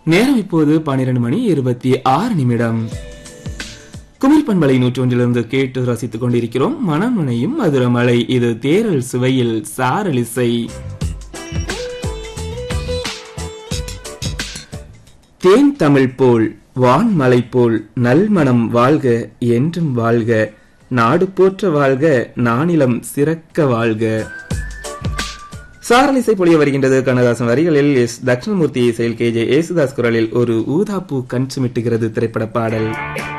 நேரம் இப்போது பன்னிரண்டு மணி இருபத்தி ஆறு நிமிடம் குமிழ் பண்பலை நூற்றொன்றிலிருந்து கேட்டு ரசித்துக் கொண்டிருக்கிறோம் மனமுனையும் மதுரமலை இது தேரல் சுவையில் சாரலிசை தேன் தமிழ் போல் வான்மலை போல் நல்மணம் வாழ்க என்றும் வாழ்க நாடு போற்ற வாழ்க நானிலம் சிறக்க வாழ்க சாரலிசை பொழிய வருகின்றது கண்ணதாசன் வரிகளில் எஸ் தட்சிணமூர்த்தி இசையில் கே ஜே ஏசுதாஸ் குரலில் ஒரு ஊதாப்பூ கண் சுமிட்டுகிறது திரைப்பட பாடல்